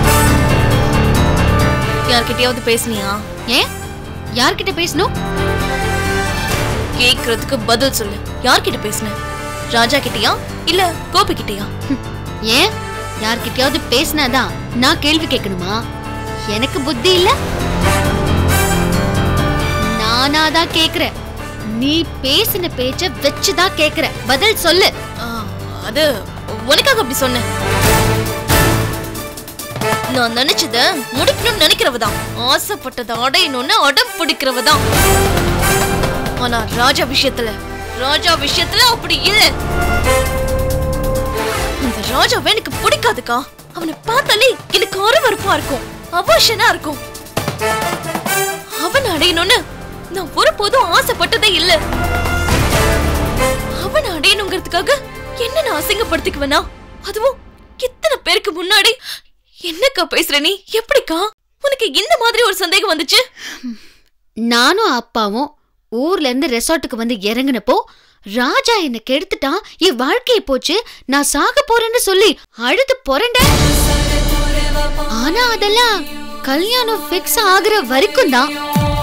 யார்கிட்டயாவது பேசுனியா ஏன் யார்கிட்ட பேசணும் கேக்குறதுக்கு பதில் சொல்லு யார்கிட்ட பேசுன ராஜா கிட்டயா இல்ல கோபி கிட்டயா ஹம், ஏன் யார்கிட்டயாவது பேசினாதான் நான் கேள்வி கேட்கணுமா எனக்கு புத்தி இல்ல நானாதான் கேக்குறேன் நீ பேசின பேச்ச வச்சுதான் கேக்குற பதில் சொல்லு ஆ, அது உனக்காக அப்படி சொன்னேன் நான் நினைச்சத முடிக்கணும்னு நினைக்கிறவதான் ஆசைப்பட்டதை அடையணும்னு அடம் பிடிக்கிறவதான் ஆனா ராஜா விஷயத்துல ராஜா விஷயத்துல அப்படி இல்ல இந்த ராஜாவை எனக்கு பிடிக்காதுக்கா அவனை பார்த்தாலே எனக்கு அருவருப்பா இருக்கும் அவசனா இருக்கும் அவன் அடையணும்னு நான் ஒருபோதும் ஆசைப்பட்டதே இல்ல அவன் அடையணுங்கிறதுக்காக என்ன நான் அசிங்கப்படுத்திக்குவேனா அதுவும் இத்தனை பேருக்கு முன்னாடி என்னக்கா பேசுற நீ எப்படிக்கா உனக்கு இந்த மாதிரி ஒரு சந்தேகம் வந்துச்சு நானும் அப்பாவும் ஊர்ல இருந்து ரெசார்ட்டுக்கு வந்து இறங்குனப்போ ராஜா என்ன கெடுத்துட்டான் என் வாழ்க்கைய போச்சு நான் சாக போறேன்னு சொல்லி அழுது புரண்ட ஆனா அதெல்லாம் கல்யாணம் ஃபிக்ஸ் ஆகுற வரைக்கும் தான்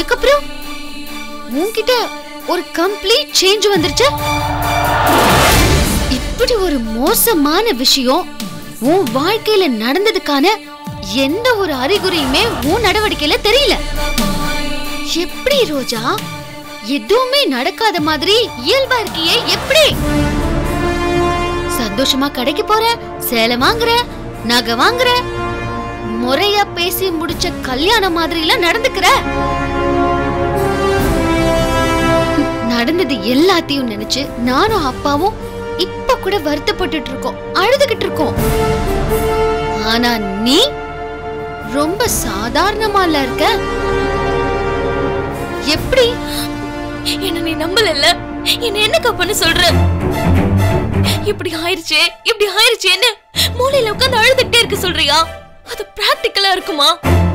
அதுக்கப்புறம் உன்கிட்ட ஒரு கம்ப்ளீட் சேஞ்ச் வந்துருச்சு இப்படி ஒரு மோசமான விஷயம் உன் வாழ்க்கையில நடந்ததுக்கான எந்த ஒரு அறிகுறியுமே உன் நடவடிக்கையில தெரியல எப்படி ரோஜா எதுவுமே நடக்காத மாதிரி இயல்பா இருக்கியே எப்படி சந்தோஷமா கடைக்கு போற சேலை வாங்குற நகை வாங்குற முறையா பேசி முடிச்ச கல்யாணம் மாதிரி எல்லாம் நடந்துக்கிற நடந்தது எல்லாத்தையும் நினைச்சு நானும் அப்பாவும் இப்ப கூட வருத்தப்பட்டுட்டு இருக்கோம் அழுதுகிட்டு இருக்கோம் ஆனா நீ ரொம்ப சாதாரணமால இருக்க எப்படி என்ன நீ நம்பலல்ல என்ன என்னக்கா பண்ண சொல்ற இப்படி ஆயிருச்சே இப்படி ஆயிருச்சேன்னு மூலையில உட்கார்ந்து அழுதுட்டே இருக்க சொல்றியா அது பிராக்டிக்கலா இருக்குமா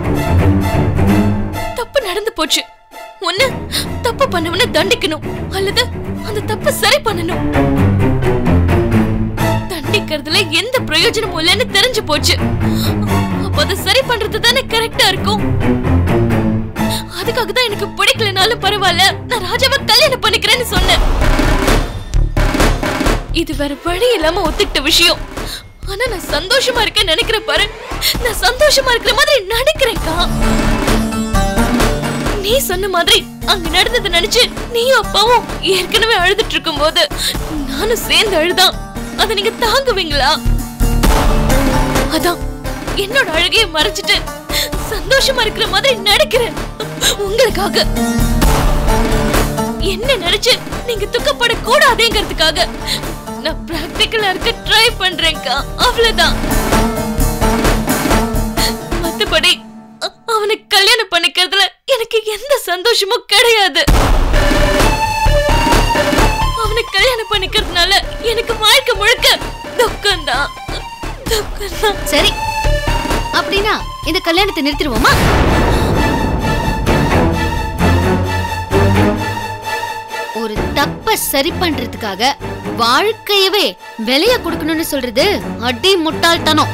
தப்பு நடந்து போச்சு ஒண்ணு தப்பு பண்ணவன தண்டிக்கணும் அல்லது அந்த தப்பை சரி பண்ணணும் தண்டிக்கிறதுல எந்த பிரயோஜனமும் இல்லைன்னு தெரிஞ்சு போச்சு அப்ப அதை சரி பண்றது தானே கரெக்டா இருக்கும் அதுக்காக தான் எனக்கு பிடிக்கலனாலும் பரவாயில்ல நான் ராஜாவை கல்யாணம் பண்ணிக்கிறேன்னு சொன்னேன் இது வேற வழி இல்லாம ஒத்துக்கிட்ட விஷயம் ஆனா நான் சந்தோஷமா இருக்கேன்னு நினைக்கிறேன் பாரு நான் சந்தோஷமா இருக்கிற மாதிரி நடிக்கிறேன்க்கா நீ சொன்ன மாதிரி அங்க நடந்ததை நினைச்சு நீயும் அப்பாவும் ஏற்கனவே அழுதுட்டு இருக்கும்போது நானும் சேர்ந்து அழுதான் அதை நீங்க தாங்குவீங்களா அதான் என்னோட அழுகையை மறைச்சிட்டு சந்தோஷமா இருக்கிற மாதிரி நடிக்கிறேன் உங்களுக்காக என்ன நினைச்சு நீங்க துக்கப்பட கூடாதேங்கிறதுக்காக நான் பிராக்டிக்கலா இருக்க ட்ரை பண்றேன்க்கா அவ்வளவுதான் மத்தபடி அ- அவனை கல்யாணம் பண்ணிக்கிறதுல எனக்கு எந்த சந்தோஷமும் கிடையாது அவனை கல்யாணம் பண்ணிக்கிறதுனால எனக்கு வாழ்க்கை முழுக்க துக்கம்தான் துக்கம்தான் சரி அப்படின்னா இந்த கல்யாணத்தை நிறுத்திடுவோமா ஒரு தப்ப சரி பண்றதுக்காக வாழ்க்கையவே விலைய கொடுக்கணும்னு சொல்றது அடி முட்டாள்தனம்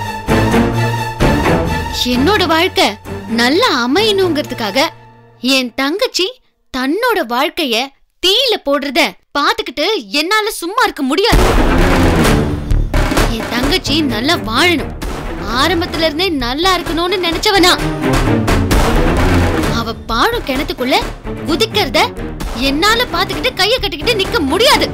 என்னோட வாழ்க்கை நல்லா அமையணுங்கிறதுக்காக என் தங்கச்சி தன்னோட வாழ்க்கைய தீயில போடுறத பாத்துக்கிட்டு என்னால சும்மா இருக்க முடியாது என் தங்கச்சி நல்லா வாழணும் ஆரம்பத்துல இருந்தே நல்லா இருக்கணும்னு நினைச்சவனா அவ பாழும் கிணத்துக்குள்ள குதிக்கிறத என்னால பாத்துக்கிட்டு கைய கட்டிக்கிட்டு நிக்க முடியாது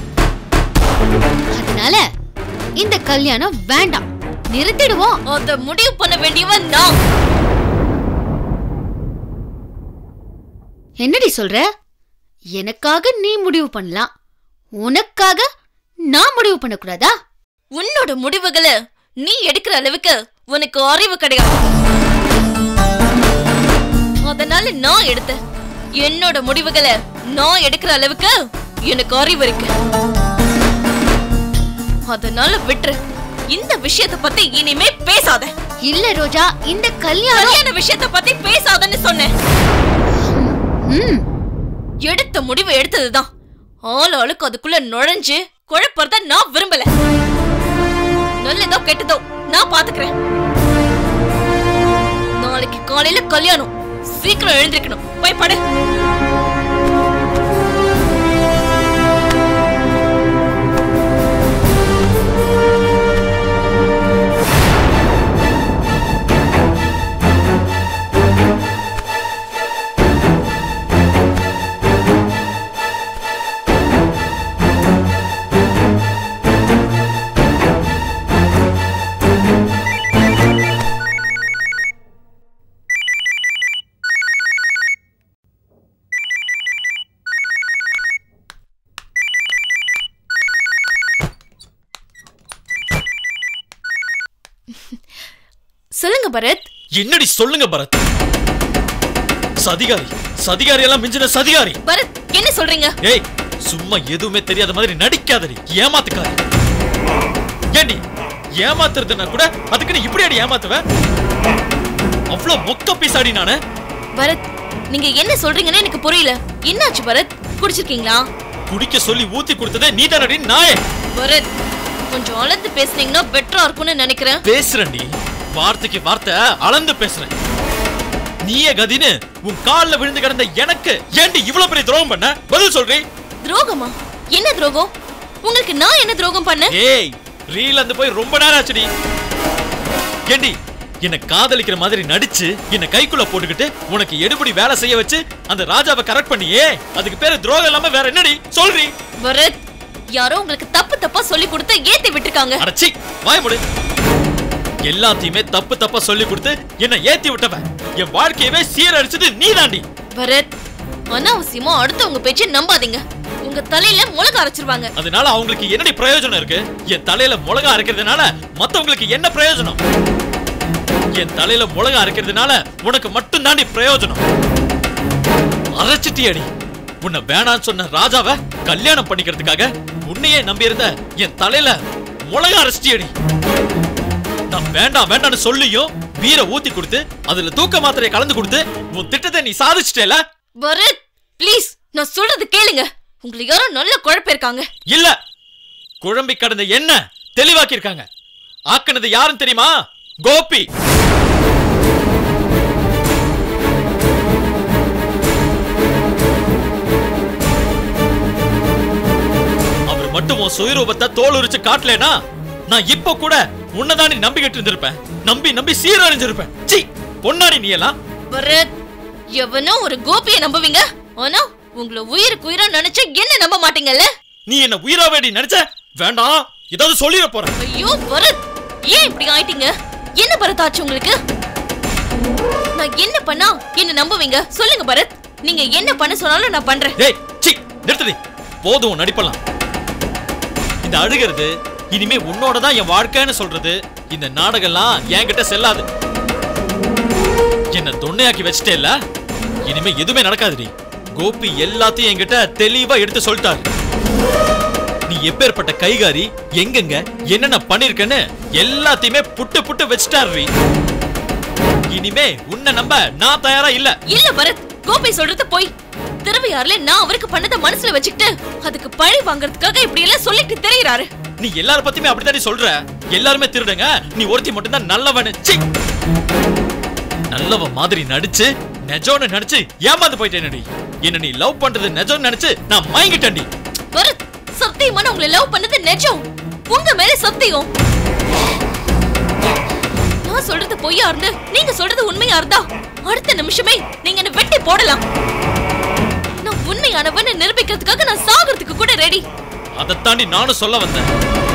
அதனால இந்த கல்யாணம் வேண்டாம் நிறுத்திடுவோம் அத முடிவு பண்ண வேண்டியவன் நான் என்னடி சொல்ற எனக்காக நீ முடிவு பண்ணலாம் உனக்காக நான் முடிவு பண்ணக்கூடாதா உன்னோட முடிவுகளை நீ எடுக்கிற அளவுக்கு உனக்கு அறிவு கிடையாது அதனால நான் எடுத்தேன் என்னோட முடிவுகளை நான் எடுக்கிற அளவுக்கு எனக்கு அறிவு இருக்கு அதனால விட்டுரு இந்த விஷயத்தை பத்தி இனிமே பேசாத இல்ல ரோஜா இந்த கல்யாணம் கல்யாண விஷயத்தை பத்தி பேசாதன்னு சொன்னேன் ம் எடுத்த முடிவு எடுத்ததுதான் ஆள் ஆளுக்கு அதுக்குள்ள நுழைஞ்சு குழப்பறத நான் விரும்பல நல்லதோ கெட்டதோ நான் பாத்துக்கிறேன் நாளைக்கு காலையில கல்யாணம் சீக்கிரம் எழுந்திருக்கணும் போய் படு சொல்லுங்க பரத் என்னடி சொல்லுங்க பரத் சதிகாரி சதிகாரி எல்லாம் மிஞ்சின சதிகாரி பரத் என்ன சொல்றீங்க ஏய் சும்மா எதுவுமே தெரியாத மாதிரி நடிக்காதடி ஏமாத்துக்காரி ஏண்டி ஏமாத்துறதுன்னா கூட அதுக்கு நீ இப்படி அடி ஏமாத்துவ அவ்வளவு மொக்க பீசாடி நானு பரத் நீங்க என்ன சொல்றீங்கன்னு எனக்கு புரியல என்னாச்சு பரத் குடிச்சிருக்கீங்களா குடிக்க சொல்லி ஊத்தி கொடுத்ததே நீ தானடி நாயே பரத் கொஞ்சம் அளந்து பேசுனீங்கன்னா பெட்டரா இருக்கும்னு நினைக்கிறேன் பேசுறேன்டி வார்த்தைக்கு வார்த்தை அளந்து பேசுறேன் நீயே கதின்னு உன் கால்ல விழுந்து கிடந்த எனக்கு ஏண்டி இவ்வளவு பெரிய துரோகம் பண்ண பதில் சொல்றீ துரோகமா என்ன துரோகம் உங்களுக்கு நான் என்ன துரோகம் பண்ண ஏய் ரீல் அந்த போய் ரொம்ப நேரம் ஆச்சுடி ஏண்டி என்ன காதலிக்கிற மாதிரி நடிச்சு என்ன கைக்குள்ள போட்டுக்கிட்டு உனக்கு எடுபடி வேலை செய்ய வச்சு அந்த ராஜாவை கரெக்ட் பண்ணியே அதுக்கு பேரு துரோகம் இல்லாம வேற என்னடி சொல்றீ பரத் யாரோ உங்களுக்கு தப்பு தப்பா சொல்லி கொடுத்து ஏத்தி விட்டுருக்காங்க அடச்சி வாய முடு எல்லாத்தையுமே தப்பு தப்பா சொல்லி கொடுத்து என்ன ஏத்தி விட்டவன் என் வாழ்க்கையவே சீரழிச்சது நீதாண்டி பரத் அனாவசியமா அடுத்தவங்க பேச்சை நம்பாதீங்க உங்க தலையில முளக அரைச்சிருவாங்க அதனால அவங்களுக்கு என்னடி பிரயோஜனம் இருக்கு என் தலையில மிளகா அரைக்கிறதுனால மத்தவங்களுக்கு என்ன பிரயோஜனம் என் தலையில மிளகா அரைக்கிறதுனால உனக்கு மட்டும் தாண்டி பிரயோஜனம் அரைச்சிட்டியடி உன்னை வேணான்னு சொன்ன ராஜாவை கல்யாணம் பண்ணிக்கிறதுக்காக உன்னையே நம்பியிருந்த என் தலையில மிளகா அரைச்சிட்டியடி நான் வேண்டாம் வேண்டாம்னு சொல்லியும் வீர ஊத்தி கொடுத்து அதுல தூக்க மாத்திரையை கலந்து கொடுத்து உன் திட்டத்தை நீ சாதிச்சிட்டேல பரத் ப்ளீஸ் நான் சொல்றது கேளுங்க உங்களுக்கு யாரோ நல்ல குழப்பிருக்காங்க இல்ல குழம்பி கடந்த என்ன தெளிவாக்கி இருக்காங்க ஆக்குனது யாருன்னு தெரியுமா கோபி அவர் மட்டும் உன் சுயரூபத்தை தோல் உரிச்சு காட்டலனா நான் இப்ப கூட உன்னதானே நம்பிக்கிட்டு இருந்திருப்பேன் நம்பி நம்பி சீரழிஞ்சிருப்பேன் சி பொன்னாடி நீ எல்லாம் பரத் எவனோ ஒரு கோபியை நம்புவீங்க ஆனா உங்களை உயிருக்கு உயிரா நினைச்ச என்ன நம்ப மாட்டீங்கல்ல நீ என்ன உயிராவேடி நினைச்ச வேண்டாம் ஏதாவது சொல்லிட போறேன் ஐயோ பரத் ஏன் இப்படி ஆயிட்டீங்க என்ன பரத் ஆச்சு உங்களுக்கு நான் என்ன பண்ணா என்ன நம்புவீங்க சொல்லுங்க பரத் நீங்க என்ன பண்ண சொன்னாலும் நான் பண்றேன் ஏய் சி நிறுத்துடி போதும் உன் நடிப்பெல்லாம் இந்த அழுகிறது இனிமே உன்னோட தான் என் வாழ்க்கைன்னு சொல்றது இந்த நாடகம்லாம் என்கிட்ட செல்லாது என்ன தொண்டையாக்கி வச்சிட்டேல்ல இனிமே எதுவுமே நடக்காதுடி கோபி எல்லாத்தையும் என்கிட்ட தெளிவா எடுத்து சொல்லிட்டாரு நீ எப்பேற்பட்ட கைகாரி எங்கெங்க என்னென்ன பண்ணிருக்கன்னு எல்லாத்தையுமே புட்டு புட்டு வச்சிட்டாரு இனிமே உன்னை நம்ப நான் தயாரா இல்ல இல்ல பரத் கோபி சொல்றது போய் திருவையாறுல நான் அவருக்கு பண்ணதை மனசுல வச்சுக்கிட்டு அதுக்கு பழி வாங்குறதுக்காக இப்படி எல்லாம் சொல்லிட்டு தெரியறாரு நீ எல்லார பத்தியுமே அப்படித்தானே சொல்ற எல்லாருமே திருடுங்க நீ ஒருத்தி மட்டும்தான் நல்லவனு ச்சீ! நல்லவன் மாதிரி நடிச்சு நெஜோன்னு நினைச்சு ஏமாந்து போயிட்டேனடி என்ன நீ லவ் பண்றது நெஜம்னு நினைச்சு நான் மயங்கிட்டேன்டி பரத் சத்தியமா நான் உங்களை லவ் பண்ணது நிஜம் உங்க மேல சத்தியம் நான் சொல்றது பொய்யா இருந்து நீங்க சொல்றது உண்மையா இருந்தா அடுத்த நிமிஷமே நீங்க என்ன வெட்டி போடலாம் நான் உண்மையானவன் நிரூபிக்கிறதுக்காக நான் சாகிறதுக்கு கூட ரெடி அதைத்தாண்டி நானும் சொல்ல வந்தேன்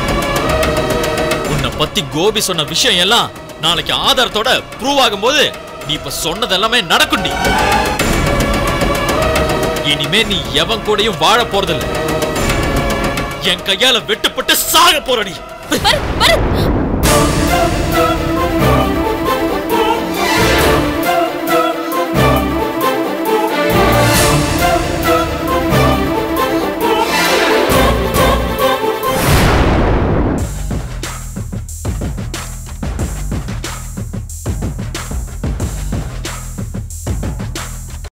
உன்னை பத்தி கோபி சொன்ன விஷயம் எல்லாம் நாளைக்கு ஆதாரத்தோட ப்ரூவ் ஆகும்போது நீ இப்ப சொன்னது எல்லாமே நடக்கும்டி இனிமே நீ எவன் கூடயும் வாழ போறதில்ல என் கையால வெட்டுப்பட்டு சாக போறடி பரத் பரத்